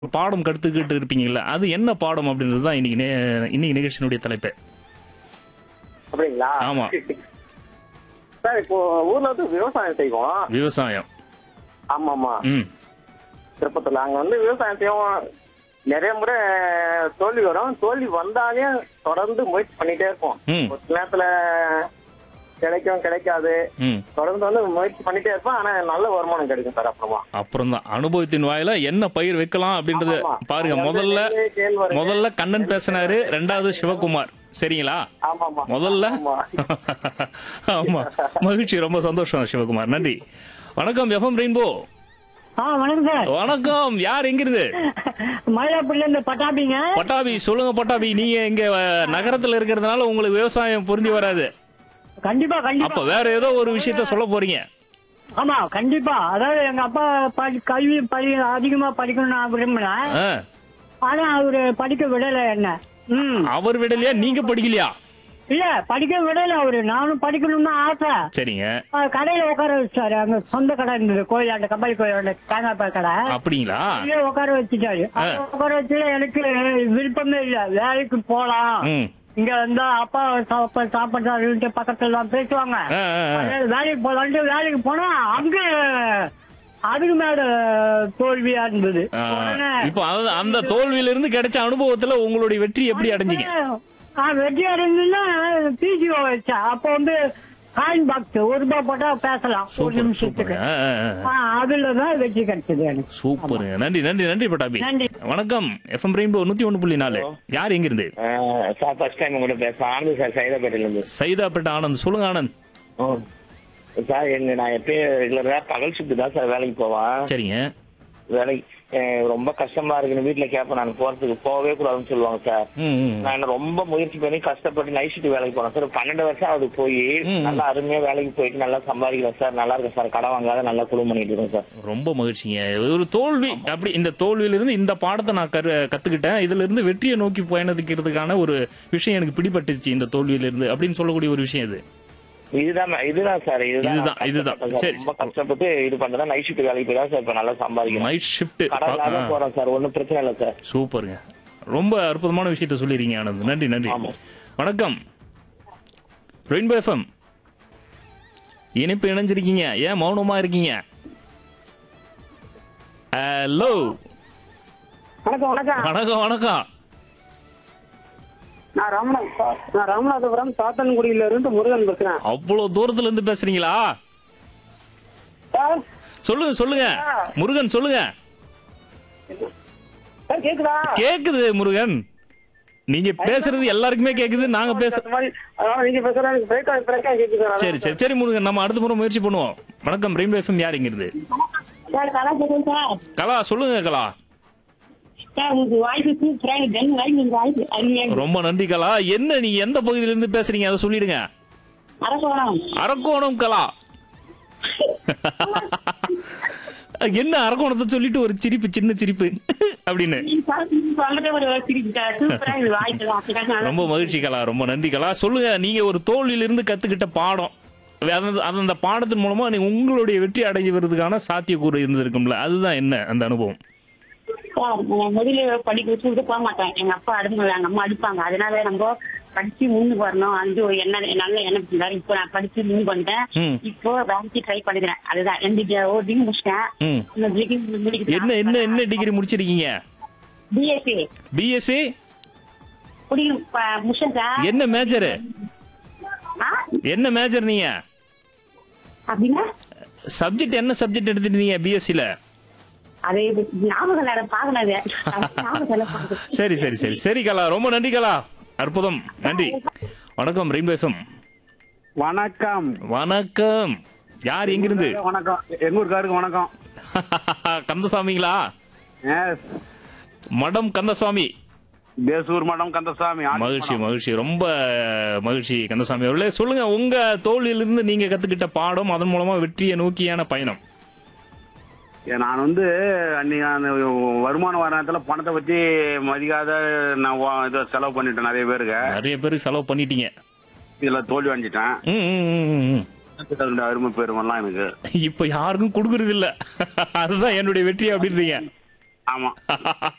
பாடம் கற்றுக்கிட்டு இருப்பீங்கல்ல அது என்ன பாடம் அப்படின்றது தான் இன்னைக்கு நே- இன்னைக்கு நிகழ்ச்சியினுடைய தலைப்பு அப்படிங்களா ஆமா. சார் இப்போ ஊர்ல வந்து விவசாயம் செய்வோம் விவசாயம் ஆமா ஆமா ம் திருப்பத்துல அங்க வந்து விவசாயம் செய்வோம் நிறைய முறை தோல்வி வரும் தோல்வி வந்தாலே தொடர்ந்து முயற்சி பண்ணிட்டே இருப்போம் ம் ஒரு சில நேரத்துல கிடைக்கும் கிடைக்காது ம் தொடர்ந்து வந்து முயற்சி பண்ணிட்டே இருப்போம் ஆனா நல்ல வருமானம் கிடைக்கும் சார் அப்புறமா அப்புறம் தான் அனுபவத்தின் வாயில என்ன பயிர் வைக்கலாம் அப்படின்றது ஆமா. பாருங்க அங்க வந்து முதல்ல நெல்லு, கேழ்வரகு, முதல்ல கண்ணன் பேசினாரு ரெண்டாவது சிவகுமார் சரிங்களா ஆமா ஆமா முதல்ல ஆமா ஆமா மகிழ்ச்சி ரொம்ப சந்தோஷம் சிவகுமார் நன்றி வணக்கம் எஃப்எம் ரெயின்போ ஆ வணக்கம் சார் வணக்கம் யார் எங்கிருந்து மயிலாப்பூர்ல இருந்து பட்டாபிங்க பட்டாபி சொல்லுங்க பட்டாபி நீங்க இங்க அஹ், நகரத்துல இருக்கிறதுனால உங்களுக்கு விவசாயம் புரிஞ்சு வராது கண்டிப்பா அப்ப கண்டிப்பா வேற ஏதோ ஒரு விஷயத்த சொல்ல போறீங்க ஆமா கண்டிப்பா அதாவது எங்க அப்பா படி- கல்வி படி அதிகமா படிக்கணும்னு நான் விரும்பினேன் ஆ, ஆனா அவரு படிக்க விடல என்ன ம் அவர் விடலையா நீங்க படிக்கலையா இல்ல படிக்க விடல அவரு நானும் படிக்கணும்னு ஆசை சரிங்க ஆ, கடையில உட்கார வச்சாரு அங்க சொந்த கடை இருந்தது கோயிலாண்ட கம்பாய் கோயிலாண்ட தேங்காய் பால் கடை அப்படிங்களா அங்கேயே உட்கார வச்சுட்டாரு அங்க உட்கார வச்சு எனக்கு விருப்பமே இல்ல வேலைக்கு போலாம் ம் இங்க வந்தா அப்பா சாப்பா சாப்பாடு பக்கத்துல தான் பேசுவாங்க ஆ, ஆ, ஆ. அதனால வேலைக்கு போலான்ட்டு வேலைக்கு போனா அங்க அதுக்கு மேல தோல்வியா இருந்தது ஆ, உடனே இப்போ அதாவது அந்த தோல்வியில இருந்து கிடைச்ச அனுபவத்துல உங்களுடைய வெற்றி எப்படி அடைஞ்சீங்க ஆ, வெற்றி அடைஞ்சுன்னா பிஜிஓ வச்சேன் அப்ப வந்து காயின் பாக்ஸ் ஒரு ரூபாய் போட்டா பேசலாம் ஒரு சூப்பர் நிமிஷத்துக்கு சூப்பர் ஆ, ஆ, ஆ. ஆ, அதுல தான் வெற்றி கிடைச்சது எனக்கு சூப்பருங்க நன்றி நன்றி நன்றி பட்டாபி நன்றி. வணக்கம் எஃப்எம் ரெயின்போ நூத்தி ஒண்ணு புள்ளி நாலு யார் எங்க இருந்து சார் ஃபர்ஸ்ட் டைம் உங்கள்கிட்ட பேசுறேன் ஆனந்த் சார் சைதாப்பேட்டையில இருந்து சைதாப்பேட்டை ஆனந்த் சொல்லுங்க ஆனந்த் சார் எங்க நான் எப்பயும் ரெகுலரா பகல் ஷிஃப்ட் தான் சார் வேலைக்கு போவேன் சரிங்க வேலைக்கு அஹ் ரொம்ப கஷ்டமா இருக்குன்னு வீட்டுல கேட்பேன் நான் போறதுக்கு போகவே கூடாதுன்னு சொல்லுவாங்க சார் ம், ம். நான் ரொம்ப முயற்சி பண்ணி கஷ்டப்பட்டு நைட் ஷிஃப்ட் வேலைக்கு போனேன் சார் பன்னெண்டு வருஷம் அது போய் ம். நல்லா அருமையா வேலைக்கு போயிட்டு நல்லா சம்பாதிக்கிறேன் சார் நல்லா இருக்கேன் சார் கடன் வாங்காத நல்லா குடும்பம் பண்ணிட்டு இருக்கேன் சார் ரொம்ப மகிழ்ச்சிங்க ஒரு தோல்வி அப்படி இந்த தோல்வியில இருந்து இந்த பாடத்தை நான் கரு கத்துக்கிட்டேன் இதுல இருந்து வெற்றியை நோக்கி பயணிக்கிறதுக்கான ஒரு விஷயம் எனக்கு பிடிபட்டுச்சு இந்த தோல்வியில இருந்து அப்படின்னு சொல்லக்கூடிய ஒரு விஷயம் இது இதுதான் இதுதான் சார் இதுதான் இதுதான், நான் இதுதான். கஷ்டப்பட்டேன் சார். சரி. ரொம்ப கஷ்டப்பட்டு இது பண்ணதான் நைட் ஷிஃப்ட் வேலைக்கு போய் தான் சார் இப்ப நல்லா சம்பாதிக்கிறேன் நைட் ஷிஃப்ட் கடன் இல்லாத போறேன் சார் ஒன்னும் பிரச்சனை இல்லை சார் சூப்பருங்க ரொம்ப அற்புதமான விஷயத்த சொல்லிருக்கீங்க ஆனந்த் நன்றி நன்றி ஆமா. வணக்கம் ரெயின்போ எஃப்எம் இணைப்பு இணைஞ்சிருக்கீங்க ஏன் மௌனமா இருக்கீங்க ஹலோ வணக்கம் வணக்கம் வணக்கம் வணக்கம் நான் ராமநா நான் ராமநாதபுரம் சாத்தன்குடியில இருந்து முருகன் பேசுறேன் அவ்வளவு தூரத்துல இருந்து பேசுறீங்களா சொல்லுங்க சொல்லுங்க முருகன் சொல்லுங்க கேக்குதா கேக்குது முருகன் நீங்க பேசுறது எல்லாருக்குமே கேக்குது நாங்க பேச அந்த மாதிரி அதனால நீங்க பேசுறது எனக்கு பிரேக்கா பிரேக்கா கேக்குது சரி சரி சரி முருகன் நம்ம அடுத்த முறை முயற்சி பண்ணுவோம் வணக்கம் ரெயின்போ எஃப்எம் யார் இங்க இருந்து சார் கலா பேசுறேன் சார் கலா சொல்லுங்க கலா சார் உங்களுக்கு வாய்ப்பு சூப்பராக தென் வாய்ப்பு வாய்ப்பு அருமையாக ரொம்ப நன்றி கலா என்ன நீங்க எந்த பகுதியில இருந்து பேசுறீங்க அதை சொல்லிடுங்க அரசோணம் அரக்கோணம் கலா என்ன அரக்கோணத்தை சொல்லிட்டு ஒரு சிரிப்பு சின்ன சிரிப்பு அப்படின்னு சொல்றது ஒரு சிரிப்பு சார் சூப்பரா இது வாய்ப்பு தான் ரொம்ப மகிழ்ச்சி கலா ரொம்ப நன்றி கலா சொல்லுங்க நீங்க ஒரு தோல்வியில இருந்து கத்துக்கிட்ட பாடம் அந்த- அந்த அந்த பாடத்தின் மூலமா நீங்க உங்களுடைய வெற்றி அடைவதற்கான சாத்தியக்கூறு இருந்திருக்கும்ல அதுதான் என்ன அந்த அனுபவம் சார் நான் முதல்ல படிக்க வச்சுட்டு போக மாட்டேன் எங்க அப்பா அடுப்பாங்க எங்க அம்மா அடிப்பாங்க அதனால நம்ம படிச்சு முன்னுக்கு வரணும் அது ஒரு என்ன நல்ல எண்ணம் இருந்தாரு இப்போ நான் படிச்சு முன் பண்ணிட்டேன் ம். இப்போ வேலைக்கு ட்ரை பண்ணிக்கிறேன் அதுதான் ரெண்டு டி- ஒரு டிகிரி முடிச்சிட்டேன் ம். இந்த டிகிரி முடிக்கிறேன் என்ன என்ன என்ன டிகிரி முடிச்சிருக்கீங்க பிஎஸ்சி பிஎஸ்சி குடி முடிச்சேன் சார் என்ன மேஜர் ஆ? என்ன மேஜர் நீங்க அப்படின்னா சப்ஜெக்ட் என்ன சப்ஜெக்ட் எடுத்துட்டீங்க பிஎஸ்சில அது ஞாபகம் நேரம் பாக்குனது ஞாபகம் இல்ல பாக்குது. சரி சரி சரி சரி கலா ரொம்ப நன்றி கலா அற்புதம் நன்றி வணக்கம் ரெயின்போ எஃப்எம் வணக்கம் வணக்கம் யார் எங்கிருந்து வணக்கம் எங்க ஊருக்காருக்கு வணக்கம் கந்தசாமிங்களா எஸ் மடம் கந்தசாமி தேசூர் மடம் கந்தசாமி ஆடி மகிழ்ச்சி மடம். மகிழ்ச்சி ரொம்ப மகிழ்ச்சி கந்தசாமி அவர்களே சொல்லுங்க உங்க தோல்வியிலிருந்து நீங்க கத்துக்கிட்ட பாடம் அதன் மூலமா வெற்றியை நோக்கியான பயணம் ஏ, நான் வந்து அன்னைக்கு அந்த வருமான வாரத்துல பணத்தை பத்தி மதிக்காத நான் வா- இதை செலவு பண்ணிட்டேன் நிறைய பேருக்கு நிறைய பேருக்கு செலவு பண்ணிட்டீங்க இதுல தோல்வி அடைஞ்சிட்டேன் ம், ம், ம், ம், ம். அதோட அருமை பெருமெல்லாம் எனக்கு இப்ப யாருக்கும் கொடுக்கறது இல்ல அதுதான் என்னுடைய வெற்றி அப்படின்றீங்க ஆமா